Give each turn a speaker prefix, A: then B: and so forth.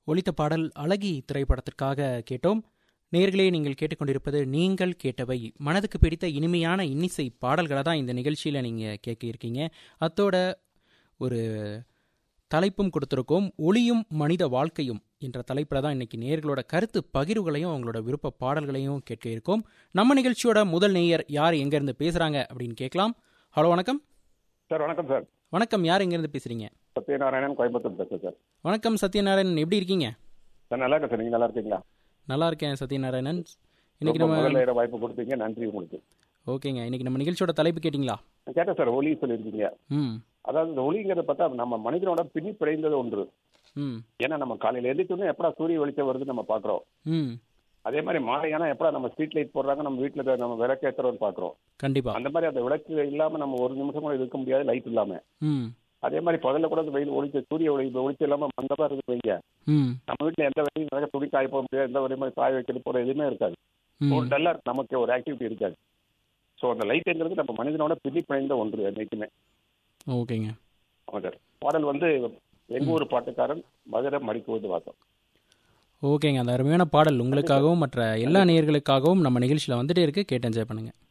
A: ஒலித்த பாடல் அழகி திரைப்படத்திற்காக கேட்டோம் நேர்களே நீங்கள் கேட்டுக்கொண்டிருப்பது நீங்கள் கேட்டவை மனதுக்கு பிடித்த இனிமையான இன்னிசை பாடல்களை தான் இந்த நிகழ்ச்சியில் நீங்கள் கேட்க இருக்கீங்க அத்தோட ஒரு தலைப்பும் கொடுத்துருக்கோம் ஒளியும் மனித வாழ்க்கையும் என்ற தலைப்பில் தான் இன்னைக்கு நேர்களோட கருத்து பகிர்வுகளையும் அவங்களோட விருப்ப பாடல்களையும் கேட்க இருக்கோம் நம்ம நிகழ்ச்சியோட முதல் நேயர் யார் எங்கேருந்து பேசுகிறாங்க அப்படின்னு கேட்கலாம் ஹலோ வணக்கம்
B: சார் வணக்கம் சார்
A: வணக்கம் யார் எங்கேருந்து பேசுகிறீங்க
B: சத்யநாராயணன் கோயம்புத்தூர் பேசுறேன் சார்
A: வணக்கம் சத்யநாராயணன் எப்படி இருக்கீங்க
B: சார் நல்லா இருக்கேன் சார் நீங்க நல்லா இருக்கீங்களா
A: நல்லா இருக்கேன் சத்யநாராயணன் இன்னைக்கு
B: ரொம்ப
A: நம்ம
B: முதல்ல நேரம் வாய்ப்பு கொடுத்தீங்க நன்றி உங்களுக்கு
A: ஓகேங்க இன்னைக்கு நம்ம நிகழ்ச்சியோட தலைப்பு கேட்டிங்களா
B: நான் கேட்டேன் சார் ஒலி சொல்லியிருக்கீங்க
A: ம்
B: அதாவது இந்த ஒலிங்கிறத பார்த்தா நம்ம மனிதனோட பின்னி பிழைந்தது ஒன்று
A: ம்
B: ஏன்னா நம்ம காலையில எழுந்திரிச்சோன்னே எப்படா சூரிய வெளிச்சம் வருது நம்ம பாக்குறோம்
A: ம்
B: அதே மாதிரி மாலையானா எப்படா நம்ம ஸ்ட்ரீட் லைட் போடுறாங்க நம்ம வீட்டுல நம்ம விளக்கு ஏத்துறோம்னு பாக்குறோம்
A: கண்டிப்பா
B: அந்த மாதிரி அந்த விளக்கு இல்லாம நம்ம ஒரு நிமிஷம் கூட இருக்க முடியாது லைட் இல்லாம
A: ம்
B: அதே மாதிரி பகல்ல கூட அந்த வெயில் ஒளிச்ச சூரிய ஒளி ஒளிச்சம் இல்லாம மந்தமா இருக்கு வைங்க
A: ம்
B: நம்ம வீட்டுல எந்த வேலையும் நடக்க துணி காய போக முடியாது எந்த வேலையுமே காய வைக்கிறது போற எதுவுமே இருக்காது ஒரு
A: ம்
B: டல்லா இருக்கு நமக்கு ஒரு ஆக்டிவிட்டி இருக்காது ஸோ அந்த லைட்டுங்கிறது நம்ம மனிதனோட பின்னி பிணைந்த ஒன்று என்னைக்குமே
A: ஓகேங்க
B: ஆமாம் சார் பாடல் வந்து எங்க ஊர் பாட்டுக்காரன் மதுரை மடிக்குவது வாசம்
A: ஓகேங்க அந்த அருமையான பாடல் உங்களுக்காகவும் மற்ற எல்லா நேயர்களுக்காகவும் நம்ம நிகழ்ச்சியில் வந்துட்டே இருக்கு கேட்டு என்ஜாய் பண்ணுங்க